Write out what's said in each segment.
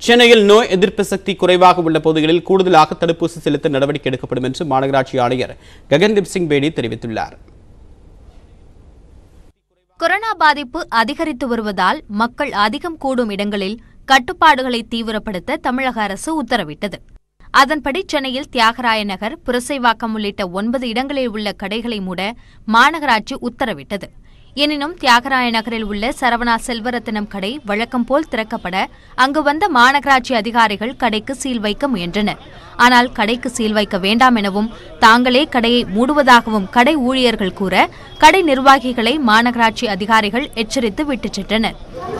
சென்னையில் நோய் எதிர்ப்பு சக்தி குறைவாக உள்ள பகுதிகளில் கூடுதலாக தடுப்பூசி செலுத்த நடவடிக்கை எடுக்கப்படும் என்று மாநகராட்சி ஆணையர் ககன்தீப் சிங் பேடி தெரிவித்துள்ளார் கொரோனா பாதிப்பு அதிகரித்து வருவதால் மக்கள் அதிகம் கூடும் இடங்களில் கட்டுப்பாடுகளை தீவிரப்படுத்த தமிழக அரசு உத்தரவிட்டது அதன்படி சென்னையில் தியாகராய நகர் புரசைவாக்கம் உள்ளிட்ட ஒன்பது இடங்களில் உள்ள கடைகளை மூட மாநகராட்சி உத்தரவிட்டது எனினும் தியாகராய நகரில் உள்ள சரவணா செல்வரத்தினம் கடை வழக்கம் போல் திறக்கப்பட அங்கு வந்த மாநகராட்சி அதிகாரிகள் கடைக்கு சீல் வைக்க முயன்றனர் ஆனால் கடைக்கு சீல் வைக்க வேண்டாம் எனவும் தாங்களே கடையை மூடுவதாகவும் கடை ஊழியர்கள் கூற கடை நிர்வாகிகளை மாநகராட்சி அதிகாரிகள் எச்சரித்து விட்டுச் சென்றனர்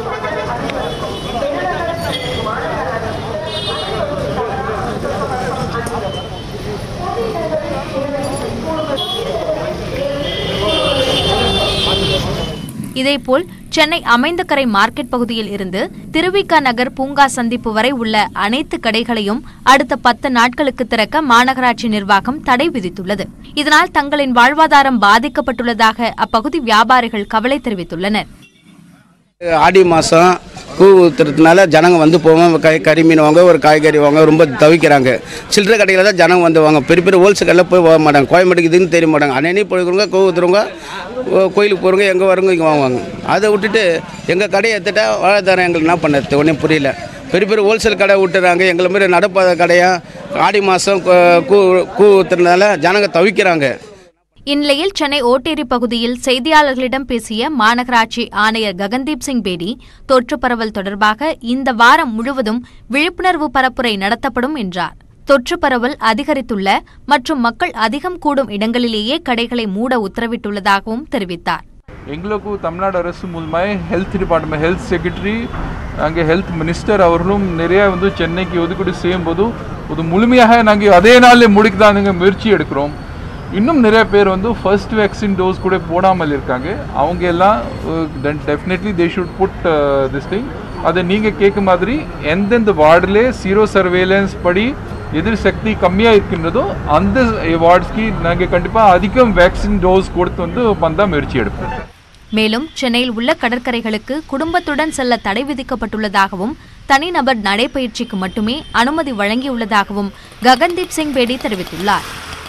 இதேபோல் சென்னை அமைந்தகரை மார்க்கெட் பகுதியில் இருந்து திருவிக நகர் பூங்கா சந்திப்பு வரை உள்ள அனைத்து கடைகளையும் அடுத்த பத்து நாட்களுக்கு திறக்க மாநகராட்சி நிர்வாகம் தடை விதித்துள்ளது இதனால் தங்களின் வாழ்வாதாரம் பாதிக்கப்பட்டுள்ளதாக அப்பகுதி வியாபாரிகள் கவலை தெரிவித்துள்ளனர் ஆடி மாதம் பூ ஊத்துறதுனால ஜனங்க வந்து போவோம் கை கறி மீன் வாங்க ஒரு காய்கறி வாங்க ரொம்ப தவிக்கிறாங்க சில்லறை கடையில் தான் ஜனங்க வந்து வாங்க பெரிய பெரிய ஹோல்சேல் கடையில் போய் போக மாட்டாங்க கோயம்பேட்டுக்கு இதுன்னு தெரிய மாட்டாங்க அன்னி போய்க்கிறவங்க கூ ஊற்றுறவங்க கோயிலுக்கு போகிறவங்க எங்கே வரவங்க இங்கே வாங்குவாங்க அதை விட்டுட்டு எங்கள் கடையை எடுத்துட்டா வாழ்வாதாரம் எங்களுக்கு என்ன பண்ணுறது ஒன்றும் புரியல பெரிய பெரிய ஹோல்சேல் கடை விட்டுறாங்க எங்களை மாதிரி நடப்பாத கடையாக ஆடி மாதம் கூ கூ ஊற்றுறதுனால ஜனங்க தவிக்கிறாங்க இந்நிலையில் சென்னை ஓட்டேரி பகுதியில் செய்தியாளர்களிடம் பேசிய மாநகராட்சி ஆணையர் ககன்தீப் சிங் பேடி தொற்று பரவல் தொடர்பாக இந்த வாரம் முழுவதும் விழிப்புணர்வு பரப்புரை நடத்தப்படும் என்றார் தொற்று பரவல் அதிகரித்துள்ள மற்றும் மக்கள் அதிகம் கூடும் இடங்களிலேயே கடைகளை மூட உத்தரவிட்டுள்ளதாகவும் தெரிவித்தார் எங்களுக்கு தமிழ்நாடு அரசு மூலமாக ஹெல்த் டிபார்ட்மெண்ட் ஹெல்த் செக்ரட்டரி அங்கே ஹெல்த் மினிஸ்டர் அவர்களும் நிறைய வந்து சென்னைக்கு ஒதுக்கீடு செய்யும்போது ஒரு முழுமையாக நாங்கள் அதே நாளில் முடிக்கதான் முயற்சி எடுக்கிறோம் இன்னும் நிறைய பேர் வந்து ஃபர்ஸ்ட் வேக்சின் டோஸ் கூட போடாமல் இருக்காங்க அவங்க எல்லாம் definitely they should put this thing அதை நீங்கள் கேட்க மாதிரி எந்தெந்த வார்டில் ஜீரோ சர்வேலன்ஸ் படி எதிர் சக்தி கம்மியாக இருக்கின்றதோ அந்த வார்ட்ஸ்க்கு நாங்கள் கண்டிப்பாக அதிகம் வேக்சின் டோஸ் கொடுத்து வந்து வந்தால் முயற்சி எடுப்போம் மேலும் சென்னையில் உள்ள கடற்கரைகளுக்கு குடும்பத்துடன் செல்ல தடை விதிக்கப்பட்டுள்ளதாகவும் தனிநபர் நடைபயிற்சிக்கு மட்டுமே அனுமதி வழங்கியுள்ளதாகவும் ககன்தீப் சிங் பேடி தெரிவித்துள்ளார்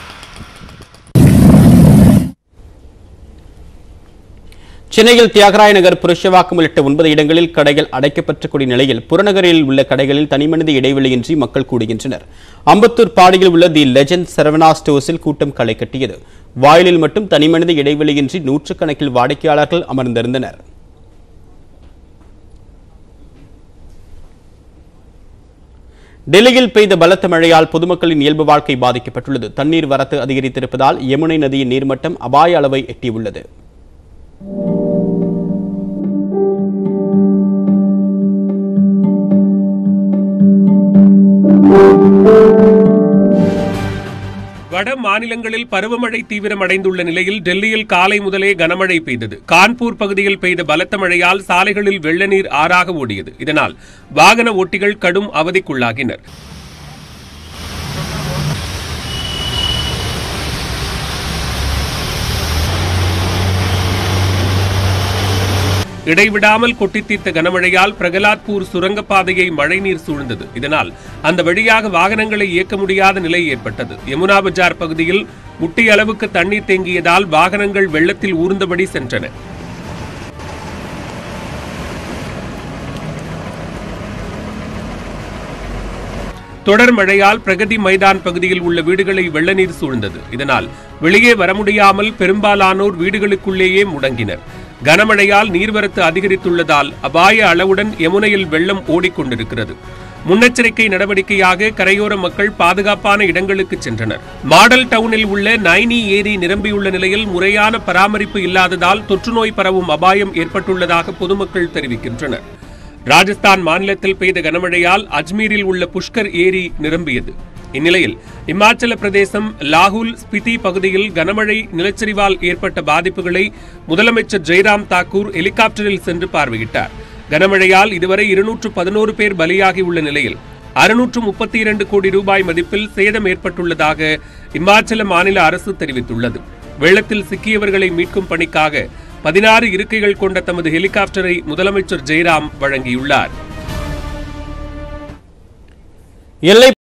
சென்னையில் தியாகராய நகர் புருஷவாக்கம் உள்ளிட்ட ஒன்பது இடங்களில் கடைகள் அடைக்கப்பட்டுக்கூடிய நிலையில் புறநகரில் உள்ள கடைகளில் தனிமனித இடைவெளியின்றி மக்கள் கூடுகின்றனர் அம்பத்தூர் பாடியில் உள்ள தி லெஜண்ட் சரவணா ஸ்டோர்ஸில் கூட்டம் களை கட்டியது வாயிலில் மட்டும் தனிமனித இடைவெளியின்றி நூற்றுக்கணக்கில் வாடிக்கையாளர்கள் அமர்ந்திருந்தனர் டெல்லியில் பெய்த பலத்த மழையால் பொதுமக்களின் இயல்பு வாழ்க்கை பாதிக்கப்பட்டுள்ளது தண்ணீர் வரத்து அதிகரித்திருப்பதால் யமுனை நதியின் நீர்மட்டம் அபாய அளவை எட்டியுள்ளது வட மாநிலங்களில் பருவமழை தீவிரமடைந்துள்ள நிலையில் டெல்லியில் காலை முதலே கனமழை பெய்தது கான்பூர் பகுதியில் பெய்த பலத்த மழையால் சாலைகளில் வெள்ள நீர் ஆறாக ஓடியது இதனால் வாகன ஓட்டிகள் கடும் அவதிக்குள்ளாகினர் இடைவிடாமல் கொட்டித் தீர்த்த கனமழையால் பிரகலாத்பூர் சுரங்கப்பாதையை மழைநீர் சூழ்ந்தது இதனால் அந்த வழியாக வாகனங்களை இயக்க முடியாத நிலை ஏற்பட்டது யமுனா பஜார் பகுதியில் முட்டி அளவுக்கு தண்ணீர் தேங்கியதால் வாகனங்கள் வெள்ளத்தில் ஊர்ந்தபடி சென்றன தொடர் மழையால் பிரகதி மைதான் பகுதியில் உள்ள வீடுகளை வெள்ள நீர் சூழ்ந்தது இதனால் வெளியே வர முடியாமல் பெரும்பாலானோர் வீடுகளுக்குள்ளேயே முடங்கினர் கனமழையால் நீர்வரத்து அதிகரித்துள்ளதால் அபாய அளவுடன் யமுனையில் வெள்ளம் ஓடிக்கொண்டிருக்கிறது முன்னெச்சரிக்கை நடவடிக்கையாக கரையோர மக்கள் பாதுகாப்பான இடங்களுக்கு சென்றனர் மாடல் டவுனில் உள்ள நைனி ஏரி நிரம்பியுள்ள நிலையில் முறையான பராமரிப்பு இல்லாததால் தொற்றுநோய் பரவும் அபாயம் ஏற்பட்டுள்ளதாக பொதுமக்கள் தெரிவிக்கின்றனர் ராஜஸ்தான் மாநிலத்தில் பெய்த கனமழையால் அஜ்மீரில் உள்ள புஷ்கர் ஏரி நிரம்பியது இந்நிலையில் இமாச்சல பிரதேசம் லாகூல் ஸ்பிதி பகுதியில் கனமழை நிலச்சரிவால் ஏற்பட்ட பாதிப்புகளை முதலமைச்சர் ஜெய்ராம் தாக்கூர் ஹெலிகாப்டரில் சென்று பார்வையிட்டார் கனமழையால் இதுவரை இருநூற்று பதினோரு பேர் பலியாகியுள்ள நிலையில் அறுநூற்று முப்பத்தி இரண்டு கோடி ரூபாய் மதிப்பில் சேதம் ஏற்பட்டுள்ளதாக இமாச்சல மாநில அரசு தெரிவித்துள்ளது வெள்ளத்தில் சிக்கியவர்களை மீட்கும் பணிக்காக பதினாறு இருக்கைகள் கொண்ட தமது ஹெலிகாப்டரை முதலமைச்சர் ஜெயராம் வழங்கியுள்ளார் எல்லை